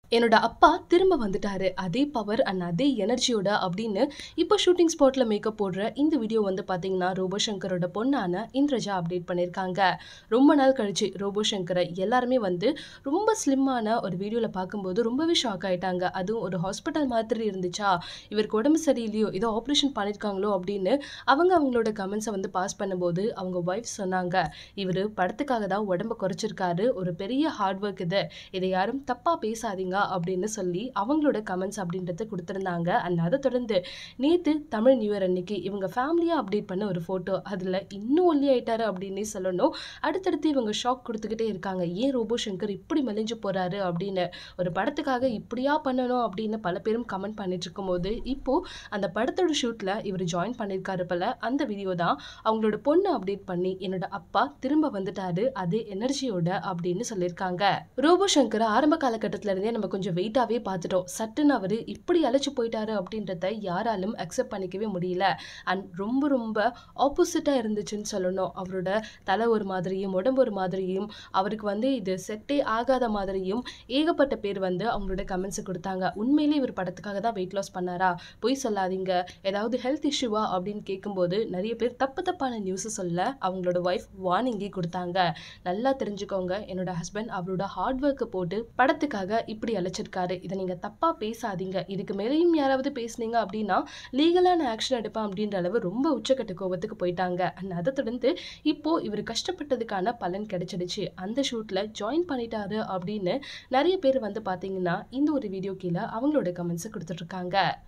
என்னோட அப்பா திரும்ப வந்துட்டாரு அதே பவர் அண்ட் அதே எனர்ஜியோட அப்படின்னு இப்போ ஷூட்டிங் ஸ்பாட்ல மேக்கப் போடுற இந்த வீடியோ வந்து பார்த்தீங்கன்னா ரோபோ சங்கரோட பொண்ணான இந்திரஜா அப்டேட் பண்ணியிருக்காங்க ரொம்ப நாள் கழிச்சு ரோபோ சங்கரை எல்லாருமே வந்து ரொம்ப ஸ்லிம்மான ஒரு வீடியோவில் பார்க்கும்போது ரொம்பவே ஷாக் ஆயிட்டாங்க அதுவும் ஒரு ஹாஸ்பிட்டல் மாதிரி இருந்துச்சா இவருக்கு உடம்பு சரியில்லையோ ஏதோ ஆப்ரேஷன் பண்ணியிருக்காங்களோ அப்படின்னு அவங்க அவங்களோட கமெண்ட்ஸை வந்து பாஸ் பண்ணும்போது அவங்க ஒய்ஃப் சொன்னாங்க இவர் படத்துக்காக தான் உடம்ப குறைச்சிருக்காரு ஒரு பெரிய ஹார்ட் ஒர்க் இது இதை யாரும் தப்பாக பேசாதீங்க அப்படின்னு சொல்லி அவங்களோட கமெண்ட்ஸ் அப்படின்றத கொடுத்துருந்தாங்க அண்ட் அதை தொடர்ந்து நேற்று தமிழ் நியூ இயர் அன்னைக்கு இவங்க ஃபேமிலியாக அப்டேட் பண்ண ஒரு ஃபோட்டோ அதில் இன்னும் ஒல்லி ஆயிட்டாரு அப்படின்னே சொல்லணும் அடுத்தடுத்து இவங்க ஷாக் கொடுத்துக்கிட்டே இருக்காங்க ஏன் ரோபோ சங்கர் இப்படி மெலிஞ்சு போறாரு அப்படின்னு ஒரு படத்துக்காக இப்படியா பண்ணணும் அப்படின்னு பல பேரும் கமெண்ட் பண்ணிட்டு இருக்கும்போது இப்போ அந்த படத்தோட ஷூட்ல இவர் ஜாயின் பண்ணியிருக்காரு போல அந்த வீடியோ தான் அவங்களோட பொண்ணு அப்டேட் பண்ணி என்னோட அப்பா திரும்ப வந்துட்டாரு அதே எனர்ஜியோட அப்படின்னு சொல்லியிருக்காங்க ரோபோ சங்கர் ஆரம்ப காலகட்டத்துல இருந்தே நம்ம கொஞ்சம் வெயிட்டாவே பார்த்துட்டோம் சட்டுன்னு அவர் இப்படி அழைச்சு போயிட்டாரு அப்படின்றத யாராலும் அக்செப்ட் பண்ணிக்கவே முடியல அண்ட் ரொம்ப ரொம்ப ஆப்போசிட்டா இருந்துச்சுன்னு சொல்லணும் அவரோட தலை ஒரு மாதிரியும் உடம்பு ஒரு மாதிரியும் அவருக்கு வந்து இது செட்டே ஆகாத மாதிரியும் ஏகப்பட்ட பேர் வந்து அவங்களோட கமெண்ட்ஸ் கொடுத்தாங்க உண்மையிலே இவர் படத்துக்காக தான் வெயிட் லாஸ் பண்ணாரா பொய் சொல்லாதீங்க ஏதாவது ஹெல்த் இஷ்யூவா அப்படின்னு கேட்கும்போது நிறைய பேர் தப்பு தப்பான நியூஸ் சொல்ல அவங்களோட ஒய்ஃப் வார்னிங்கே கொடுத்தாங்க நல்லா தெரிஞ்சுக்கோங்க என்னோட ஹஸ்பண்ட் அவரோட ஹார்ட் ஒர்க்கை போட்டு படத்துக்காக இப்படி அழைச்சிருக்காரு இதை நீங்க தப்பா பேசாதீங்க இதுக்கு மேலேயும் யாராவது பேசுனீங்க அப்படின்னா லீகலான ஆக்ஷன் எடுப்பேன் அப்படின்ற அளவு ரொம்ப உச்சக்கட்ட கோபத்துக்கு போயிட்டாங்க அண்ட் அதை தொடர்ந்து இப்போ இவர் கஷ்டப்பட்டதுக்கான பலன் கிடைச்சிடுச்சு அந்த ஷூட்ல ஜாயின் பண்ணிட்டாரு அப்படின்னு நிறைய பேர் வந்து பாத்தீங்கன்னா இந்த ஒரு வீடியோ கீழே அவங்களோட கமெண்ட்ஸ் கொடுத்துட்டு இருக்காங்க